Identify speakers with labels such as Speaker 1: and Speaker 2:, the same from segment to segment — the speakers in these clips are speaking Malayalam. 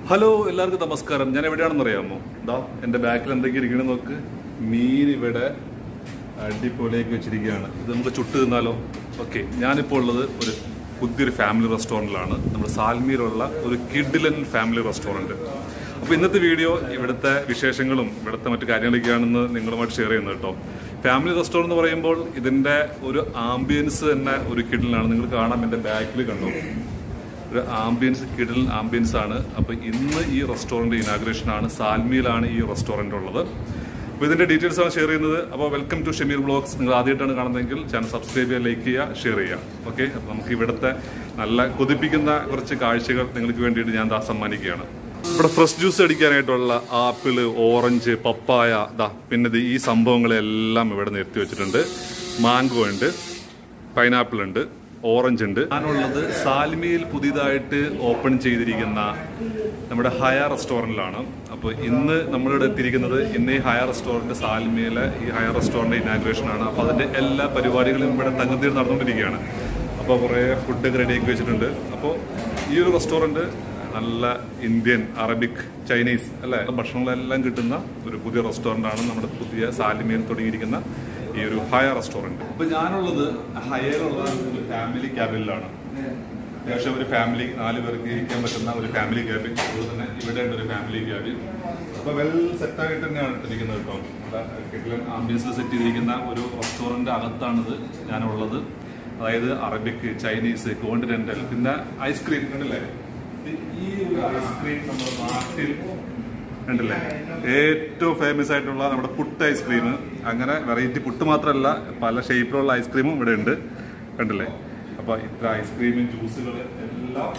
Speaker 1: ഹലോ എല്ലാവർക്കും നമസ്കാരം ഞാൻ എവിടെയാണെന്ന് അറിയാമോ ദാ എന്റെ ബാക്കിൽ എന്തൊക്കെ ഇരിക്കണ നോക്ക് മീൻ ഇവിടെ അടിപൊളിയാക്കി വെച്ചിരിക്കുകയാണ് ഇത് നമുക്ക് ചുട്ട് തിന്നാലോ ഓക്കെ ഞാനിപ്പോൾ ഉള്ളത് ഒരു പുതിയൊരു ഫാമിലി റെസ്റ്റോറൻറ്റിലാണ് നമ്മുടെ സാൽമീറുള്ള ഒരു കിഡിലൻ ഫാമിലി റെസ്റ്റോറൻറ്റ് അപ്പോൾ ഇന്നത്തെ വീഡിയോ ഇവിടുത്തെ വിശേഷങ്ങളും ഇവിടുത്തെ മറ്റു കാര്യങ്ങളൊക്കെയാണെന്ന് നിങ്ങളുമായിട്ട് ഷെയർ ചെയ്യുന്നത് കേട്ടോ ഫാമിലി റെസ്റ്റോറൻറ്റ് എന്ന് പറയുമ്പോൾ ഇതിൻ്റെ ഒരു ആംബിയൻസ് തന്നെ ഒരു കിഡിലാണ് നിങ്ങൾ കാണാം എൻ്റെ ബാക്കിൽ കണ്ടു ഒരു ആംബിയൻസ് കിടൽ ആംബിയൻസ് ആണ് അപ്പോൾ ഇന്ന് ഈ റെസ്റ്റോറൻറ്റ് ഇനാഗ്രേഷൻ ആണ് സാൽമിയിലാണ് ഈ റെസ്റ്റോറൻറ്റ് ഉള്ളത് അപ്പോൾ ഇതിന്റെ ഡീറ്റെയിൽസ് ആണ് ഷെയർ ചെയ്യുന്നത് അപ്പോൾ വെൽക്കം ടു ഷമീർ ബ്ലോഗ്സ് നിങ്ങൾ ആദ്യമായിട്ടാണ് കാണുന്നതെങ്കിൽ ചാനൽ സബ്സ്ക്രൈബ് ചെയ്യുക ലൈക്ക് ചെയ്യുക ഷെയർ ചെയ്യുക ഓക്കെ അപ്പോൾ നമുക്ക് ഇവിടുത്തെ നല്ല കൊതിപ്പിക്കുന്ന കുറച്ച് കാഴ്ചകൾ നിങ്ങൾക്ക് വേണ്ടിയിട്ട് ഞാൻ ദാ സമ്മാനിക്കുകയാണ് ഇവിടെ ഫ്രഷ് ജ്യൂസ് അടിക്കാനായിട്ടുള്ള ആപ്പിള് ഓറഞ്ച് പപ്പായ ദാ പിന്നെ ദേ ഈ സംഭവങ്ങളെല്ലാം ഇവിടെ നിർത്തി വെച്ചിട്ടുണ്ട് മാംഗോ ഉണ്ട് പൈനാപ്പിൾ ഉണ്ട് ഓറഞ്ച് ഉണ്ട് ഞാനുള്ളത് സാൽമിയിൽ പുതിയതായിട്ട് ഓപ്പൺ ചെയ്തിരിക്കുന്ന നമ്മുടെ ഹയ റെസ്റ്റോറൻറ്റിലാണ് അപ്പോൾ ഇന്ന് നമ്മളിവിടെ എത്തിയിരിക്കുന്നത് ഇന്ന് ഈ ഹയ റെസ്റ്റോറൻറ്റ് സാൽമിയിലെ ഈ ഹയ റെസ്റ്റോറൻറ്റ് ഇനാഗ്രേഷൻ ആണ് അപ്പോൾ അതിൻ്റെ എല്ലാ പരിപാടികളും ഇവിടെ തങ്ങുതീർ നടന്നുകൊണ്ടിരിക്കുകയാണ് അപ്പോൾ കുറേ ഫുഡൊക്കെ റെഡിയാക്കി വെച്ചിട്ടുണ്ട് അപ്പോൾ ഈ ഒരു റെസ്റ്റോറൻറ്റ് നല്ല ഇന്ത്യൻ അറബിക് ചൈനീസ് അല്ലേ ഭക്ഷണങ്ങളെല്ലാം കിട്ടുന്ന ഒരു പുതിയ റെസ്റ്റോറൻ്റ് ആണ് നമ്മുടെ പുതിയ സാലിമയിൽ തുടങ്ങിയിരിക്കുന്ന ഈ ഒരു ഹയ റെസ്റ്റോറൻറ്റ് ഇപ്പൊ ഞാനുള്ളത് ഹയയിലുള്ള ഒരു ഫാമിലി ക്യാബിനിലാണ് അത്യാവശ്യം ഒരു ഫാമിലി നാല് പേർക്ക് ഇരിക്കാൻ പറ്റുന്ന ഒരു ഫാമിലി ക്യാബിൻ അതുപോലെ തന്നെ ഇവിടെ ഉണ്ട് ഒരു ഫാമിലി ക്യാബിൻ അപ്പൊ വെൽ സെറ്റ് ആയിട്ട് തന്നെയാണ് ഇട്ടിരിക്കുന്നത് കേട്ടോ കിട്ടിലൻ ആംബിയൻസിൽ സെറ്റ് ചെയ്തിരിക്കുന്ന ഒരു റെസ്റ്റോറന്റ് അകത്താണിത് ഞാനുള്ളത് അതായത് അറബിക് ചൈനീസ് കോണ്ടിനെന്റൽ പിന്നെ ഐസ്ക്രീം കണ്ടില്ലേ ഇത് ഈ ഒരു ഐസ്ക്രീം നമ്മുടെ നാട്ടിൽ ഉണ്ടല്ലേ ഏറ്റവും ഫേമസ് ആയിട്ടുള്ള നമ്മുടെ പുട്ട് ഐസ്ക്രീം അങ്ങനെ വെറൈറ്റി പുട്ട് മാത്രമല്ല പല ഷേപ്പിലുള്ള ഐസ്ക്രീമും ഇവിടെ ഉണ്ട് കണ്ടില്ലേ അപ്പൊ ഇത്ര ഐസ്ക്രീമും ജ്യൂസുകൾ എല്ലാം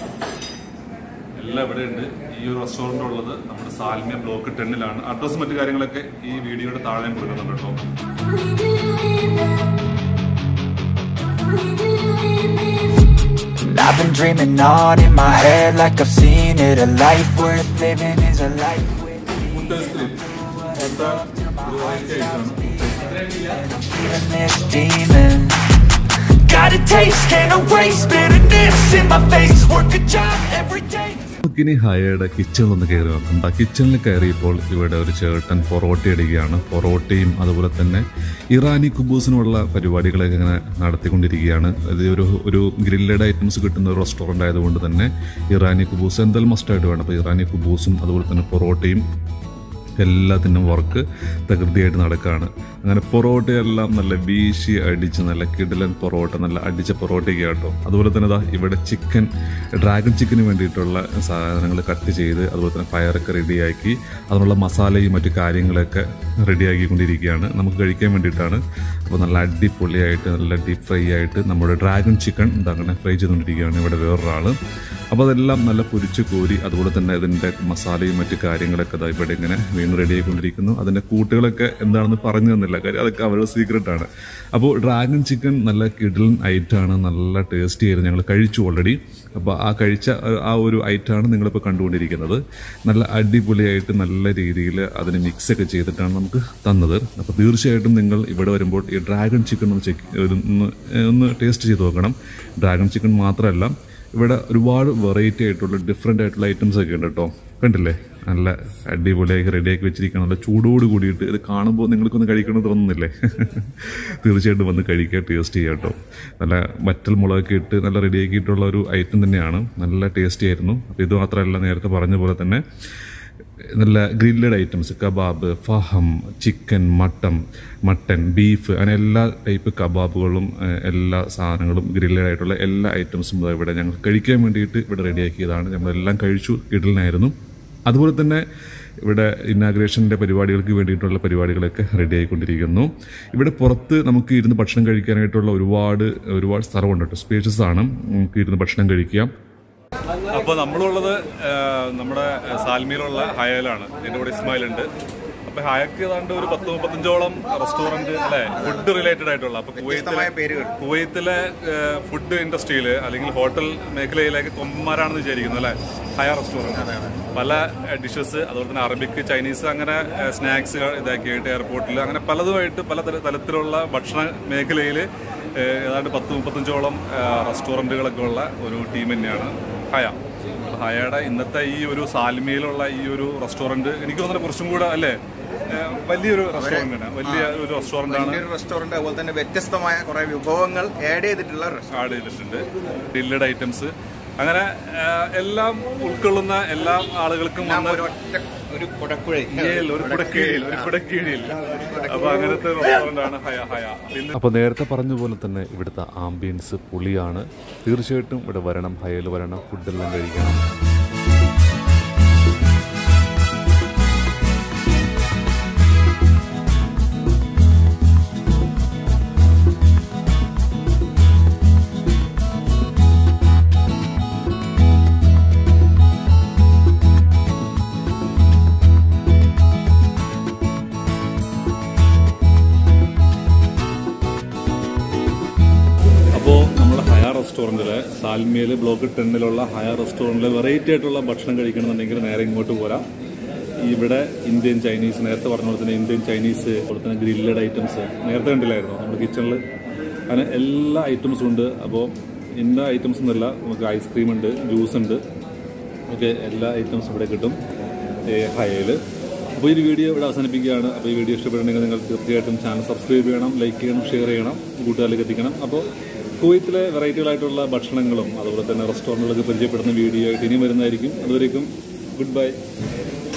Speaker 1: എല്ലാം ഇവിടെ ഉണ്ട് ഈ ഒരു റെസ്റ്റോറൻ്റ് ഉള്ളത് നമ്മുടെ സാൽമിയ ബ്ലോക്ക് ടെന്നിലാണ് അഡ്രസ് മറ്റു കാര്യങ്ങളൊക്കെ ഈ വീഡിയോയുടെ താഴെ ഞാൻ കൊടുക്കുന്നുണ്ട് കേട്ടോ
Speaker 2: And I've been dreaming on in my head like I've seen it. A life worth living is a life with
Speaker 1: puttu ice cream ഇവിടുത്തെ ഒരു variety ആയിട്ടാണ്.
Speaker 2: feeling this demon. Got a taste, can't erase bitterness in my face. Work a job every day.
Speaker 1: നമുക്കിനി ഹയയുടെ കിച്ചണിൽ ഒന്ന് കയറി നോക്കാം ആ കിച്ചണിൽ കയറിയപ്പോൾ ഇവിടെ ഒരു ചേട്ടൻ പൊറോട്ട ഇടുകയാണ് പൊറോട്ടയും അതുപോലെ തന്നെ ഇറാനി കുബൂസിനുമുള്ള പരിപാടികളൊക്കെ ഇങ്ങനെ നടത്തിക്കൊണ്ടിരിക്കുകയാണ് ഇത് ഒരു ഒരു ഗ്രില്ലഡ് ഐറ്റംസ് കിട്ടുന്ന ഒരു റെസ്റ്റോറൻ്റ് ആയതുകൊണ്ട് തന്നെ ഇറാനി കുബൂസ് എന്തായാലും മസ്റ്റായിട്ട് വേണം അപ്പോൾ ഇറാനി കുബൂസും അതുപോലെ തന്നെ പൊറോട്ടയും എല്ലാത്തിനും വർക്ക് തകൃതിയായിട്ട് നടക്കുകയാണ് അങ്ങനെ പൊറോട്ടയെല്ലാം നല്ല വീശി അടിച്ച് നല്ല കിടിലൻ പൊറോട്ട നല്ല അടിച്ച പൊറോട്ടയൊക്കെ കേട്ടോ അതുപോലെ തന്നെ ദാ ഇവിടെ ചിക്കൻ ഡ്രാഗൺ ചിക്കന് വേണ്ടിയിട്ടുള്ള സാധനങ്ങൾ കട്ട് ചെയ്ത് അതുപോലെ തന്നെ ഫയറൊക്കെ റെഡിയാക്കി അതിനുള്ള മസാലയും മറ്റു കാര്യങ്ങളൊക്കെ റെഡിയാക്കിക്കൊണ്ടിരിക്കുകയാണ് നമുക്ക് കഴിക്കാൻ വേണ്ടിയിട്ടാണ് അപ്പോൾ നല്ല അടിപൊളിയായിട്ട് നല്ല ഡീപ്പ് ഫ്രൈ ആയിട്ട് നമ്മുടെ ഡ്രാഗൺ ചിക്കൻ ഇതങ്ങനെ ഫ്രൈ ചെയ്തുകൊണ്ടിരിക്കുകയാണ് ഇവിടെ വേറൊരാൾ അപ്പോൾ അതെല്ലാം നല്ല പൊരിച്ച് കോരി അതുപോലെ തന്നെ ഇതിൻ്റെ മസാലയും മറ്റു കാര്യങ്ങളൊക്കെ ദാ ഇവിടെ ഇങ്ങനെ വീണ്ടും റെഡി ആയിക്കൊണ്ടിരിക്കുന്നു അതിൻ്റെ കൂട്ടുകളൊക്കെ എന്താണെന്ന് പറഞ്ഞു തന്നില്ല കാര്യം അതൊക്കെ അവരുടെ സീക്രട്ടാണ് അപ്പോൾ ഡ്രാഗൺ ചിക്കൻ നല്ല കിഡിലൻ ഐറ്റാണ് നല്ല ടേസ്റ്റി ആയിരുന്നു ഞങ്ങൾ കഴിച്ചു ഓൾറെഡി അപ്പോൾ ആ കഴിച്ച ആ- ആ ഒരു ഐറ്റാണ് നിങ്ങളിപ്പോൾ കണ്ടുകൊണ്ടിരിക്കുന്നത് നല്ല അടിപൊളിയായിട്ട് നല്ല രീതിയിൽ അതിന് മിക്സൊക്കെ ചെയ്തിട്ടാണ് നമുക്ക് തന്നത് അപ്പോൾ തീർച്ചയായിട്ടും നിങ്ങൾ ഇവിടെ വരുമ്പോൾ ഈ ഡ്രാഗൺ ചിക്കൻ ഒന്ന് ചെക്ക് ഒന്ന് ഒന്ന് ടേസ്റ്റ് ചെയ്ത് നോക്കണം ഡ്രാഗൺ ചിക്കൻ മാത്രമല്ല ഇവിടെ ഒരുപാട് വെറൈറ്റി ആയിട്ടുള്ള ഡിഫറെൻ്റ് ആയിട്ടുള്ള ഐറ്റംസ് ഒക്കെ ഉണ്ട് കേട്ടോ കണ്ടില്ലേ നല്ല അടിപൊളിയാക്കി റെഡിയാക്കി വെച്ചിരിക്കണം നല്ല ചൂടോട് കൂടിയിട്ട് ഇത് കാണുമ്പോൾ നിങ്ങൾക്കൊന്ന് കഴിക്കണം തോന്നുന്നില്ലേ തീർച്ചയായിട്ടും വന്ന് കഴിക്കുക ടേസ്റ്റ് ചെയ്യുക കേട്ടോ നല്ല വറ്റൽ മുളകൊക്കെ ഇട്ട് നല്ല റെഡിയാക്കിയിട്ടുള്ള ഒരു ഐറ്റം തന്നെയാണ് നല്ല ടേസ്റ്റി ആയിരുന്നു അപ്പോൾ ഇത് മാത്രമല്ല നേരത്തെ പറഞ്ഞ പോലെ തന്നെ നല്ല ഗ്രില്ലഡ് ഐറ്റംസ് കബാബ് ഫഹം ചിക്കൻ മട്ടൻ മട്ടൻ ബീഫ് അങ്ങനെ എല്ലാ ടൈപ്പ് കബാബുകളും ഏഹ്, എല്ലാ സാധനങ്ങളും ഗ്രില്ലഡ് ആയിട്ടുള്ള എല്ലാ ഐറ്റംസും ദാ ഇവിടെ ഞങ്ങൾ കഴിക്കാൻ വേണ്ടിയിട്ട് ഇവിടെ റെഡിയാക്കിയതാണ് നമ്മളെല്ലാം കഴിച്ചു കിടലിനായിരുന്നു അതുപോലെ തന്നെ ഇവിടെ ഇന്നാഗ്രേഷൻ്റെ പരിപാടികൾക്ക് വേണ്ടിയിട്ടുള്ള പരിപാടികളൊക്കെ റെഡി ആയിക്കൊണ്ടിരിക്കുന്നു ഇവിടെ പുറത്ത് നമുക്ക് ഇരുന്ന് ഭക്ഷണം കഴിക്കാനായിട്ടുള്ള ഒരുപാട് ഒരുപാട് സ്ഥലമുണ്ട് കേട്ടോ സ്പേഷ്യസ് ആണ് നമുക്ക് ഇരുന്ന് ഭക്ഷണം കഴിക്കാം അപ്പോൾ നമ്മളുള്ളത് ആ, നമ്മുടെ സാൽമീറുള്ള ഹയലാണ് എൻ്റെ കൂടെ ഇസ്മായിൽ ഉണ്ട് അപ്പൊ ഹയക്ക് ഏതാണ്ട് ഒരു പത്ത് മുപ്പത്തഞ്ചോളം റെസ്റ്റോറന്റ് അല്ലെ ഫുഡ് റിലേറ്റഡ് ആയിട്ടുള്ള അപ്പൊ കുവൈത്തിലെ കുവൈത്തിലെ ഫുഡ് ഇൻഡസ്ട്രിയിൽ അല്ലെങ്കിൽ ഹോട്ടൽ മേഖലയിലേക്ക് കൊമ്പന്മാരാണെന്ന് വിചാരിക്കുന്നു അല്ലെ ഹയ റെസ്റ്റോറന്റ് പല ഡിഷസ് അതുപോലെ തന്നെ അറബിക് ചൈനീസ് അങ്ങനെ സ്നാക്സ് ഇതാക്കിയിട്ട് എയർപോർട്ടിൽ അങ്ങനെ പലതുമായിട്ട് പല തര- തരത്തിലുള്ള ഭക്ഷണ മേഖലയിൽ ഏതാണ്ട് പത്ത് മുപ്പത്തഞ്ചോളം റെസ്റ്റോറൻറ്റുകളൊക്കെ ഉള്ള ഒരു ടീം തന്നെയാണ് ഹയ ഹയയുടെ ഇന്നത്തെ ഈ ഒരു സാൽമിയിലുള്ള ഈ ഒരു റെസ്റ്റോറന്റ് എനിക്ക് തോന്നുന്നത് കുറച്ചും കൂടെ അല്ലേ ഏഹ് വലിയൊരു റെസ്റ്റോറന്റ് ആണ് വലിയ ഒരു റെസ്റ്റോറന്റ് ആണ്
Speaker 3: വലിയൊരു റെസ്റ്റോറന്റ് അതുപോലെ തന്നെ വ്യത്യസ്തമായ കുറെ വിഭവങ്ങൾ ആഡ് ചെയ്തിട്ടുള്ള റെസ്റ്റോറന്റ്
Speaker 1: ആഡ് ചെയ്തിട്ടുണ്ട് ഗ്രില്ലഡ് ഐറ്റംസ് അങ്ങനെ ഏഹ് എല്ലാം ഉൾക്കൊള്ളുന്ന എല്ലാ ആളുകൾക്കും വന്ന്
Speaker 3: ഒരു ഒറ്റ ഒരു കുടക്കുഴി
Speaker 1: ഏൽ, ഒരു കുടക്കീഴിൽ ഒരു കുടക്കീഴിൽ അപ്പൊ അങ്ങനത്തെ റെസ്റ്റോറന്റ് ആണ് ഹയ ഹയ പിന്നെ അപ്പോൾ നേരത്തെ പറഞ്ഞ പോലെ തന്നെ ഇവിടുത്തെ ആംബിയൻസ് പൊളിയാണ് തീർച്ചയായിട്ടും ഇവിടെ വരണം ഹയൽ വരണം ഫുഡെല്ലാം കഴിക്കണം അപ്പോൾ നമ്മുടെ ഹയ റെസ്റ്റോറൻറ്റിലെ സാൽമിയയിൽ ബ്ലോക്ക് ടെന്നിലുള്ള ഹയ റെസ്റ്റോറൻറ്റിൽ വെറൈറ്റി ആയിട്ടുള്ള ഭക്ഷണം കഴിക്കണമെന്നുണ്ടെങ്കിൽ നേരെ ഇങ്ങോട്ട് പോരാം ഇവിടെ ഇന്ത്യൻ ചൈനീസ് നേരത്തെ പറഞ്ഞ പോലെ തന്നെ ഇന്ത്യൻ ചൈനീസ് അതുപോലെ തന്നെ ഗ്രില്ലഡ് ഐറ്റംസ് നേരത്തെ കണ്ടില്ലായിരുന്നു നമ്മുടെ കിച്ചണിൽ അങ്ങനെ എല്ലാ ഐറ്റംസും ഉണ്ട് അപ്പോൾ ഇന്ന ഐറ്റംസ് ഒന്നുമല്ല നമുക്ക് ഐസ്ക്രീം ഉണ്ട് ജ്യൂസ് ഉണ്ട് ഓക്കെ എല്ലാ ഐറ്റംസും ഇവിടെ കിട്ടും ഹയയിൽ അപ്പോൾ ഈ ഒരു വീഡിയോ ഇവിടെ അവസാനിപ്പിക്കുകയാണ് അപ്പോൾ ഈ വീഡിയോ ഇഷ്ടപ്പെട്ടുണ്ടെങ്കിൽ നിങ്ങൾ തീർച്ചയായിട്ടും ചാനൽ സബ്സ്ക്രൈബ് ചെയ്യണം ലൈക്ക് ചെയ്യണം ഷെയർ ചെയ്യണം കൂട്ടുകാരിലേക്ക് എത്തിക്കണം അപ്പോൾ കുവൈത്തിലെ വെറൈറ്റികളായിട്ടുള്ള ഭക്ഷണങ്ങളും അതുപോലെ തന്നെ റെസ്റ്റോറൻറ്റുകളൊക്കെ പരിചയപ്പെടുന്ന വീഡിയോ ആയിട്ട് ഇനിയും വരുന്നതായിരിക്കും അതുവരേക്കും ഗുഡ് ബൈ